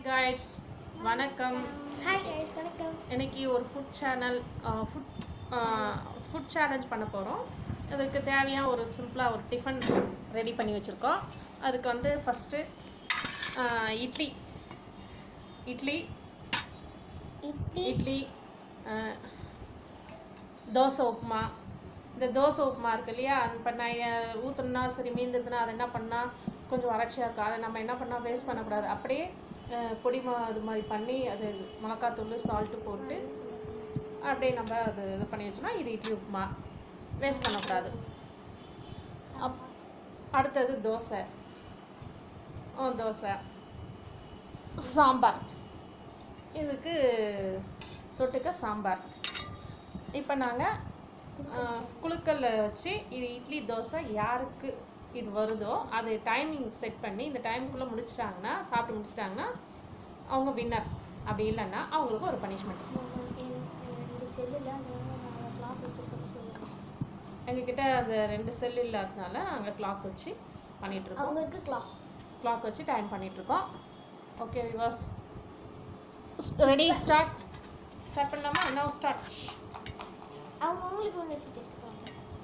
Guides வணக்கம் hi guys வணக்கம் இன்னைக்கு ஒரு food channel food food challenge பண்ண போகிறோம் அதுக்கு தேவையான ஒரு சிம்பிளாக ஒரு டிஃபன் ரெடி பண்ணி வச்சுருக்கோம் அதுக்கு வந்து ஃபஸ்ட்டு இட்லி இட்லி இட்லி இட்லி ஆஹ், தோசை உப்புமா இந்த தோசை உப்புமா இருக்கு இல்லையா அது இப்போ நான் ஊற்றுனா சரி மீந்ததுன்னா அதை என்ன பண்ணால் கொஞ்சம் வறட்சியாக இருக்கும் அதை நம்ம என்ன பண்ணால் வேஸ்ட் பண்ணக்கூடாது அப்படியே ஆஹ், பொடி மா இது மாதிரி பண்ணி அது மிளகாத்தூள் சால்ட்டு போட்டு அப்படியே நம்ம அது இது பண்ணி வச்சோம்னா இது இட்லி உப்புமா வேஸ்ட் பண்ணக்கூடாது அப் அடுத்தது தோசை ஆ தோசை சாம்பார் இதுக்கு தொட்டுக்க சாம்பார் இப்போ நாங்கள் குழுக்கல்ல வச்சு இது இட்லி தோசை யாருக்கு இது வருதோ அது டைமிங் செட் பண்ணி இந்த டைமுக்குள்ளே முடிச்சிட்டாங்கன்னா சாப்பிட்டு முடிச்சிட்டாங்கன்னா அவங்க வின்னர் அப்படி இல்லைன்னா அவங்களுக்கு ஒரு பனிஷ்மெண்ட் ரெண்டு செல்லில் கிளாக் வச்சுருக்கோம் சொல்லுங்கள் எங்ககிட்ட அந்த ரெண்டு செல் இல்லாததுனால நாங்கள் கிளாக் வச்சு பண்ணிகிட்ருக்கோம் அவங்க இருக்கு கிளாக் கிளாக் வச்சு டைம் பண்ணிகிட்ருக்கோம் ஓகே விவாஸ் ரெடி ஸ்டார்ட் ஸ்டார்ட் பண்ணலாமா என்ன ஸ்டார்ட் அவங்க உங்களுக்கு ஒன்று வச்சு எடுத்துக்கோங்க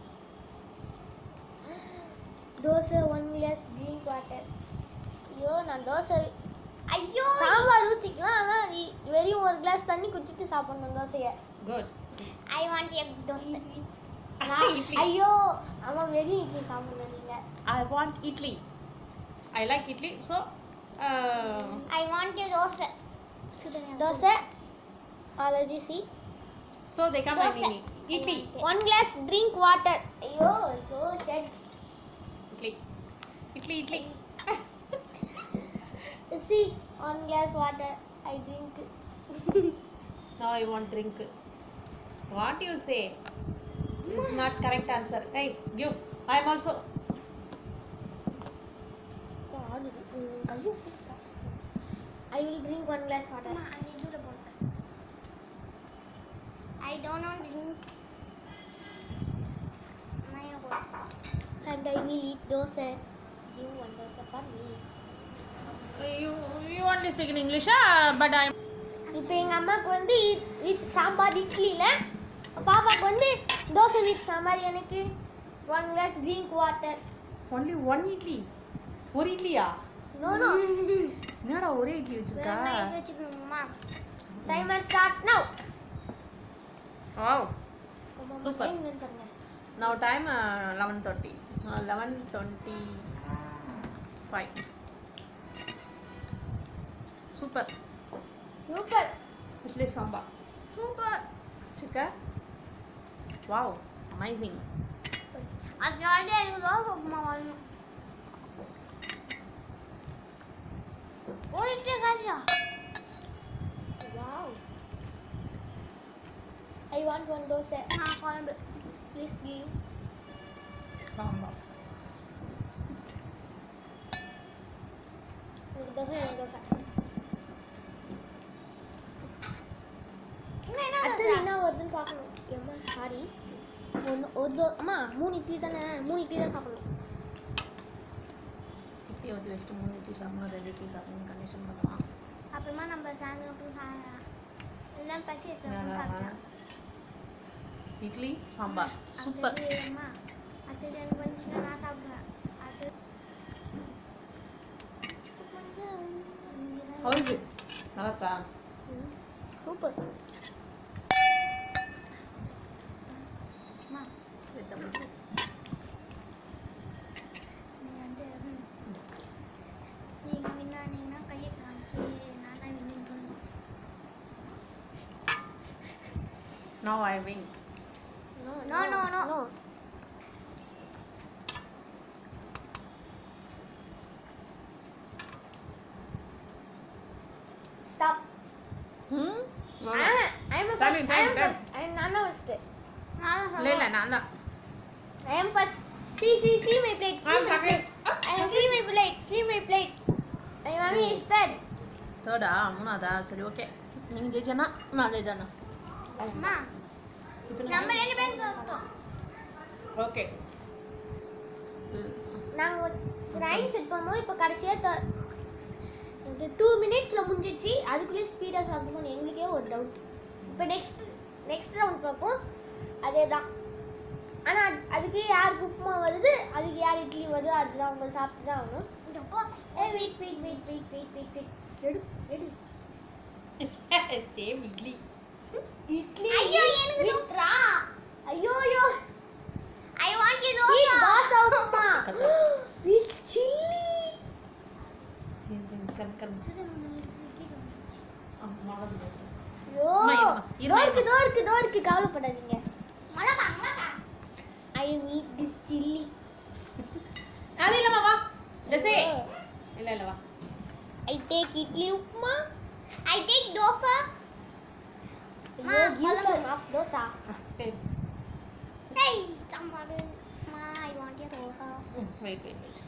dosa one glass drink water ஐயோ நான் தோசை ஐயோ சாம்பார் ஊற்றிக்கலாம் ஆனால் வெறும் ஒரு கிளாஸ் தண்ணி குடிச்சிட்டு சாப்பிடணும் தோசையை good I want egg dosa idli ஐயோ ஆமாம் வெறும் இட்லி சாப்பிடணும் நீங்கள் I want idli. I like idli, so uh, I want a dosa dosa allergy சி so they come by Dosa. me. Idli, one glass drink water ஐயோ ஐயோ சரி idli, idli, idli. சி one glass water I drink Now I want drink. What you say? This is not correct answer. Hey, give. I am also. I will drink one glass water I don't not drink and I will eat dosa give one dosa for me You you only speak in English, ah? But I. இப்போ எங்கள் அம்மாவுக்கு வந்து it- with sambar இட்லியில் பாப்பாவுக்கு வந்து dosa with sambar எனக்கு one glass drink water Only one idli. ஒரு இட்லியா no no என்னடா ஒரே இட்லி வச்சிருக்கா வச்சுக்கணுமா timer start now Wow. Super. Now time uh, 11:30. Uh, 11:25. Super. Super Idli sambar. Super Chicken. Wow. Amazing. அதனால எனக்கு தோசை உப்புமா வரணும் ஒரு இட்லி காலியா wow I want one dosa நான் குழம்பு ப்ளீஸ் கிவ் Sambar. ஒரு தோசை ஒரு தோசை அடுத்தது என்ன வருதுன்னு பார்க்கணும் எம்மா சாரி ஒன்று ஒரு தோ அம்மா மூணு இட்லி தானே மூணு இட்லி தான் சாப்பிடணும் இட்லி ஊற்றி வச்சுட்டு மூணு இட்லி சாப்பிடணும் ரெண்டு இட்லி சாப்பிடணும் கண்டிஷன் பண்ணுவான் அப்புறமா நம்ம சாயந்தரம் சாப்பிடலாம் எல்லாம் பசி என்னடா? இட்லி சாம்பார் சூப்பர் அம்மா அடுத்தது எனக்கு வந்துச்சுன்னா நான் சாப்பிடுவேன் அது ஹவுஸ் நல்லா இருக்கா சூப்பர் நீங்கள் வந்து நீங்கள் வின்னானீங்கன்னா கையை காமிச்சு நான் தான் வின்னு சொல்லணும் no I win No, no, no. no. Stop. ம் Ah, I'm a Time, first. time, I am time. first. I am Nana first. இல்லை இல்லை நான் தான் I am first. See, see, see my plate. See I'm my second. plate. I am see my plate. See my plate. My mommy is third. தேர்டா மூணாவதா சரி okay நீங்கள் ஜெயிச்சேன்னா நான் ஜெயிச்சேன்னா அம்மா இப்போ நம்ம ரெண்டு பேரும் சாப்பிட்டோம் ஓகே நாங்கள் லைன் செட் பண்ணும்போது இப்போ கடைசியாக ஓகே டூ மினிட்ஸில் முடிஞ்சிச்சு அதுக்குள்ளேயே ஸ்பீடாக சாப்பிடணும்னு எங்களுக்கே ஒரு டவுட் இப்போ நெக்ஸ்ட் நெக்ஸ்ட் ரவுண்ட் பார்ப்போம் அதே தான் ஆனால் அதுக்கு யாருக்கு உப்புமா வருது அதுக்கு யார் இட்லி வருதோ அதுதான் அவங்க சாப்பிட்டு தான் ஆகணும் ஏ wait wait wait wait wait wait wait எடு எடு சேம் இட்லி இட்லி ஐயோ எனக்கு விட்ரா ஐயோ ஐயோ I want you dosa upma with chilli கண் கண் ஐயோ அம்மா, இரும்மா, இரும்மா, இதோ இருக்கு இதோ இருக்கு இதோ இருக்கு கவலைப்படாதீங்க ஐ மீட் திஸ் சில்லி அது இல்லம்மா வா டெசே இல்ல இல்ல வா I take idli upma I take dosa ஐயோ give some up dosa Hey, somebody. Ma, I want your dosa. Wait wait wait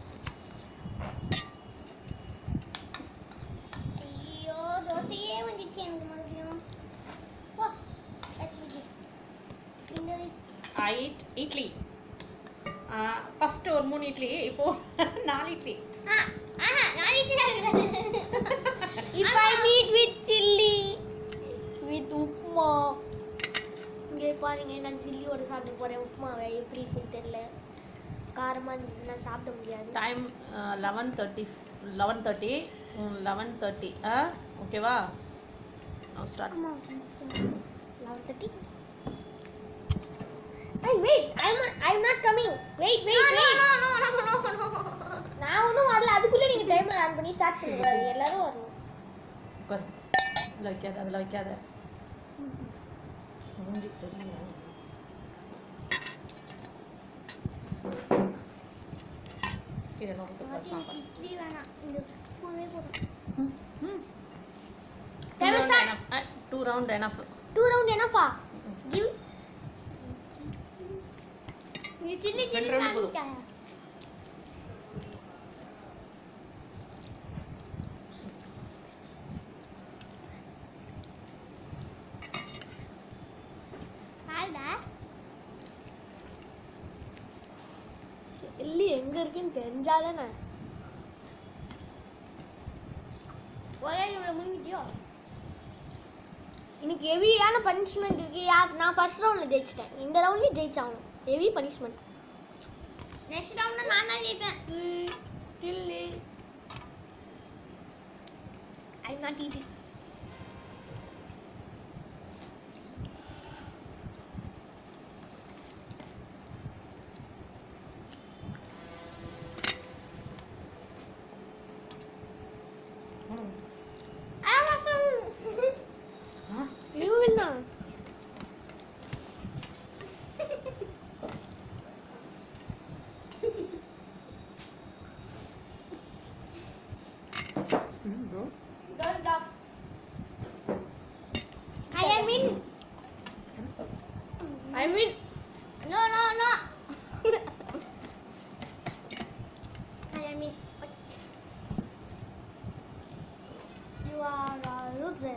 ஐயோ தோசையே வந்துச்சு எனக்கு மறுபடியும் வா லெட்ஸ் பிகின் இந்த ஐட் இட்லி ஃபர்ஸ்ட் ஒரு மூணு இட்லி இப்போ நாலு idli If I meet with chilli with upma இங்கே பாருங்க நான் சில்லியோட சாப்பிட போறேன் உப்புமாவை எப்படி இருக்குன்னு தெரியல காரமா இருந்துச்சுன்னா சாப்பிட முடியாது time eleven thirty eleven thirty eleven thirty ஆ ஓகேவா ஸ்டார்ட் ஆமா eleven thirty Hey, wait! I'm I'm not coming. Wait, wait, wait. நான் ஒன்றும் வரல அதுக்குள்ளே நீங்க டைமர் ஆன் பண்ணி ஸ்டார்ட் பண்ணிடுவாரு எல்லாரும் வரணும் உட்கார் அதில் வைக்காத அதில் வைக்காத மூஞ்சி தெரியும் கீழே நோக்கத்துக்கு சாம்பார் இட்லி வேணாம் இந்த உப்புமாவே போதும் ம் Time to start. Round two round enough two round என்னப்பா கிவ் நீ சில்லி ரெண்டு சில்லி round போதும். காமிக்காயா சில்லி எங்க இருக்குன்னு தெரிஞ்சாதானே ஒரே இவ்வளோ முடிஞ்சிட்டியோ இன்னைக்கு ஹெவியான பனிஷ்மெண்ட் இருக்கு யார் நான் ஃபர்ஸ்ட் ரவுண்ட்ல ஜெயிச்சிட்டேன் இந்த ரவுண்ட்லயும் ஜெயிச்சாகணும் ஹெவி பனிஷ்மெண்ட் நெக்ஸ்ட் ரவுண்ட்ல நான் தான் ஜெயிப்பேன் இல்லை ஐ நாட் ஈட்டிங் ம் ஆ You win now. ம் bro Don't stop. I am in. I mean No, no, no. I am in. You are a loser.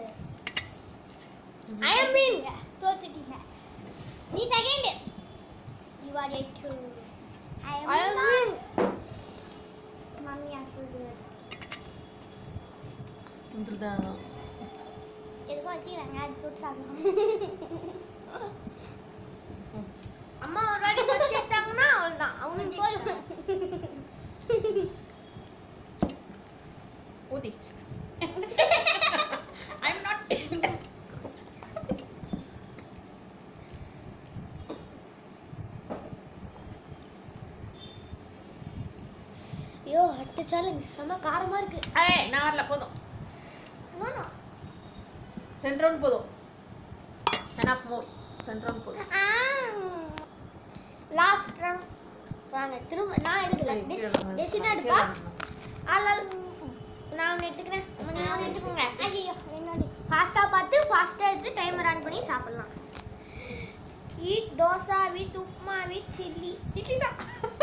I am in. Totally. Ni second. You are a two. I am, I am in. Mommy has to do it. இதுதான் எதுக்கும் வச்சுக்கிறாங்க அது தொட்டு சாப்பிடலாம் ம் அம்மா ஒரு வாட்டி ஃபர்ஸ்ட் எடுத்தாங்கன்னா அவ்வளவுதான் அவனும் போய் ஊதி ஐ எம் நாட் ஐயோ அட்ட சேலஞ்ச் செம காரமா இருக்கு ஏய் நான் வரல போதும் No, no. ரெண்டு ரவுண்ட் போதும் எனஃப் மோர் ரெண்டு ரவுண்ட் போதும் லாஸ்ட் ரவுண்ட் வாங்க திரும்ப நான் எடுக்கல ஏய், கீழே விழுந்து. டெசினா கீழே எடுப்பா விழுந்து. ஆளால் நான் ஒன்று எடுத்துக்கிறேன் சரி, நீங்கள் ஒன்று சரி. எடுத்துக்கோங்க ஐயோ ஃபாஸ்ட்டாக பார்த்து ஃபாஸ்ட்டாக எடுத்து டைமர் ஆன் பண்ணி சாப்பிடலாம் eat dosa with upma with chilli idli தான்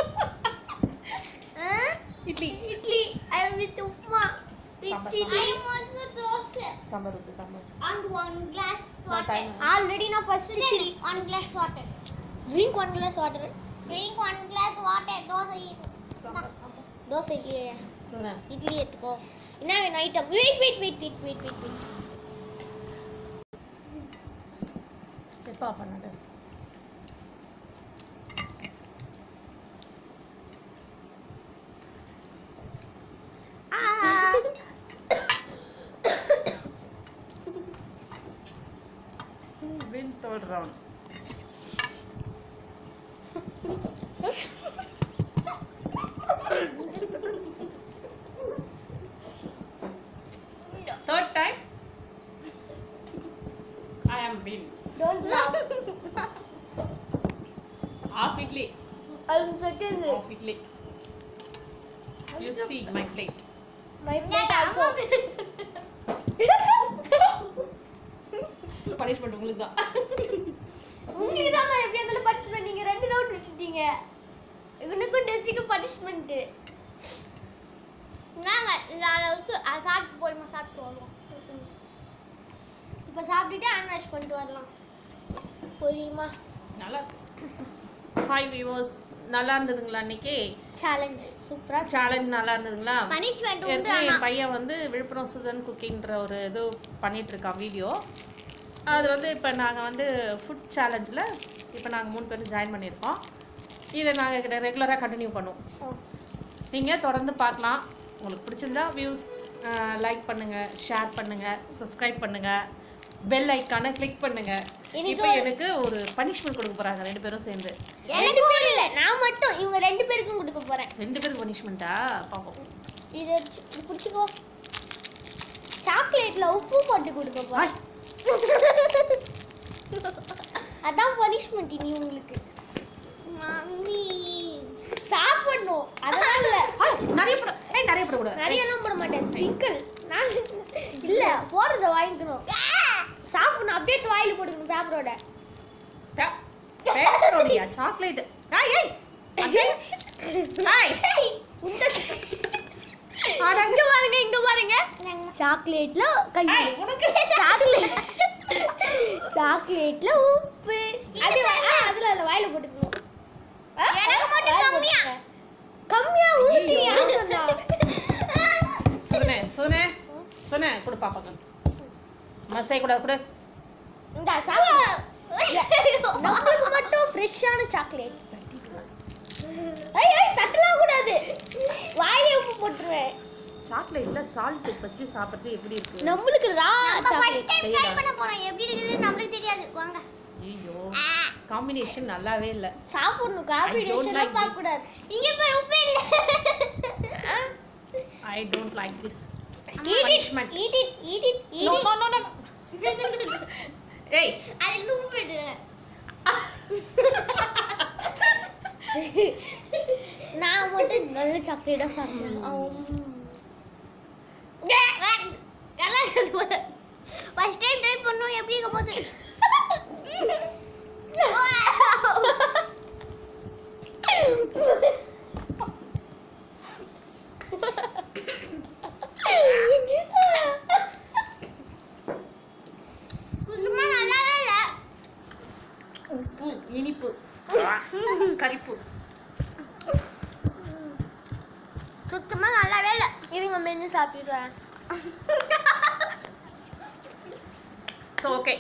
idli idli I with upma with sambar, chilli sambar ஊத்து sambar and one glass No time. Already now first chilli. One glass water. Drink one glass water. Drink one glass water. Dosa eat. Sambar sambar dosa idli சொன்னேன் இட்லி எடுத்துக்கோ என்ன வேணும் item wait wait wait wait wait wait wait எப்பா பண்ணது Win third round. Third time, I am win. Don't laugh Half idli, அது second half idli. You see my plate. My plate also Punishment உங்களுக்கு தான். உங்களுக்கு தான் நான் எப்படி இருந்தாலும் பனிஷ்மெண்ட் நீங்க ரெண்டு ரவுண்ட் விட்டுட்டீங்க இவனுக்கும் டெஸ்டிக்கும் பனிஷ்மெண்ட் நாங்க இந்த அளவுக்கு அது சாப்பிட்டு போடுமா சாப்பிட்டு வருவோம் இப்போ சாப்பிட்டுட்டு ஹேண்ட் வாஷ் பண்ணிட்டு வரலாம் புரியுமா நல்லா ஹாய் வியூவர்ஸ் நல்லா இருந்ததுங்களா இன்னைக்கு சேலஞ்ச் சூப்பரா சேலஞ்ச் நல்லா இருந்ததுங்களா பனிஷ்மெண்ட் உண்டு ஏற்கனவே ஆனா என் பையன் வந்து விழுப்புரம் சுதன் குக்கிங்ன்ற ஒரு இது பண்ணிட்டு இருக்கான் வீடியோ அது வந்து இப்போ நாங்கள் வந்து ஃபுட் சேலஞ்சில் இப்போ நாங்கள் மூணு பேரும் ஜாயின் பண்ணியிருக்கோம் இதை நாங்கள் ரெகுலராக கண்டினியூ பண்ணுவோம் ஓ, நீங்கள் தொடர்ந்து பார்க்கலாம் உங்களுக்கு பிடிச்சிருந்தா வியூஸ் லைக் பண்ணுங்கள் ஷேர் பண்ணுங்கள் சப்ஸ்கிரைப் பண்ணுங்கள் பெல் ஐக்கானை கிளிக் பண்ணுங்கள் எனக்கு இப்போ எனக்கு ஒரு பனிஷ்மெண்ட் கொடுக்க போகிறாங்க ரெண்டு பேரும் சேர்ந்து எனக்கு இல்ல நான் மட்டும் இவங்க ரெண்டு பேருக்கும் கொடுக்க போறேன் ரெண்டு பேருக்கு பனிஷ்மெண்ட்டா பார்ப்போம் இது வச்சு- இது பிடிச்சிக்கோ சாக்லேட்ல உப்பு போட்டு கொடுக்க போறேன் அதான் பனிஷ்மெண்ட் இனி உங்களுக்கு மம்மி சாப்பிடணும் அதெல்லாம் இல்ல ஆய், நிறைய போட ஏய் நிறைய போடக்கூடாது நிறைய எல்லாம் போட மாட்டேன் ஸ்பிரிங்கிள் நான் இல்ல போறத வாங்கிக்கணும் சாப்பிடணும் அப்படியே வாயில போட்டுக்கணும் பேப்பரோட பேப்பரோடியா சாக்லேட் ஏய் ஏய் அது? ஏய் இந்த இங்க பாருங்க இங்க பாருங்க சாக்லேட்ல கை ஏய், உனக்கு சாக்லேட் சாக்லேட்ல உப்பு அது ஆ, அதுல அதுல வாயில போட்டுக்கணும் ஆ, வாயில போட்டுக்க. கம்மியா உனக்கு யார் சொன்னா சொன்னேன் சொன்னேன் சொன்னேன் கொடு பாப்பாக்கு மசை கூட கொடு இந்த சாக்லேட் நம்மளுக்கு மட்டும் ஃப்ரெஷ்ஷான சாக்லேட் ஐய் ஐய் தட்டலாம் கூடாது வாயிலே உப்பு போட்டுருவேன் சாக்லேட்ல சால்ட் வச்சு சாப்பிட்றது எப்படி இருக்கு நம்மளுக்கு ரா சாக்லேட் செய்யலாம். போறோம் எப்படி இருக்குது நம்மளுக்கு தெரியாது வாங்க ஐயோ காம்பினேஷன் நல்லாவே இல்ல சாப்பிடணும் I don't காம்பினேஷன் like பார்க்க this. கூடாது இங்க போய் உப்பு இல்ல I don't like this eat it Punishment. eat it eat it eat no it no no ஏய் அது உப்பு இடுறேன் நான் மட்டும் நல்ல சாக்லேட்டா சாப்பிடணும் ஃபர்ஸ்ட் டைம் ட்ரை பண்ணோம் எப்படி இருக்க போகுது சுத்தமா நல்லாவே இல்ல உப்பு இனிப்பு கரிப்பு சுத்தமா நல்லாவே இல்ல இருங்க மென்னு சாப்பிடுவேன் ஸோ ஓகே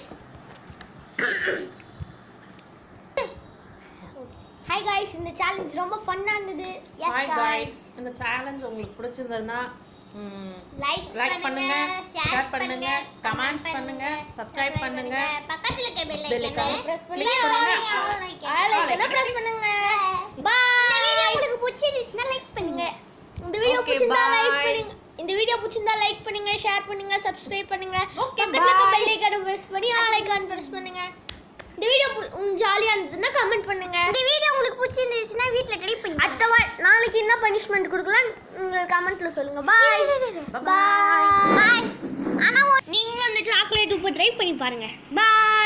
ஹாய் காய்ஸ் இந்த சேலஞ்ச் ரொம்ப ஃபன்னா இருந்தது ஹாய் காய்ஸ் இந்த சேலஞ்ச் உங்களுக்கு பிடிச்சிருந்ததுன்னா லைக் லைக் பண்ணுங்க ஷேர் பண்ணுங்க கமெண்ட்ஸ் பண்ணுங்க சப்ஸ்கிரைப் பண்ணுங்க பக்கத்துல இருக்க பெல் Bell ஐகானை icon பிரஸ் click பண்ணுங்க. ஆல் ஐகானை பிரஸ் பண்ணுங்க பை இந்த வீடியோ உங்களுக்கு பிடிச்சிருந்துச்சுனா லைக் பண்ணுங்க இந்த வீடியோ Okay, பிடிச்சிருந்தா bye. லைக் பண்ணுங்க இந்த வீடியோ பிடிச்சிருந்தா லைக் பண்ணுங்க ஷேர் பண்ணுங்க சப்ஸ்கிரைப் பண்ணுங்க Okay, பக்கத்துல இருக்க bye. பெல் ஐகானை பிரஸ் பண்ணி ஆல் ஐகான் பிரஸ் பண்ணுங்க இந்த வீடியோ உங்களுக்கு ஜாலியா இருந்ததுன்னா கமெண்ட் பண்ணுங்க இந்த வீடியோ உங்களுக்கு பிடிச்சிருந்துச்சுன்னா வீட்ல ட்ரை பண்ணுங்க அடுத்த வா நாளைக்கு என்ன பனிஷ்மென்ட் கொடுக்கலாம் நீங்க கமெண்ட்ல சொல்லுங்க பாய் Bye. பாய் ஆனா நீங்களும் அந்த சாக்லேட் உப்பு ட்ரை பண்ணி பாருங்க பாய்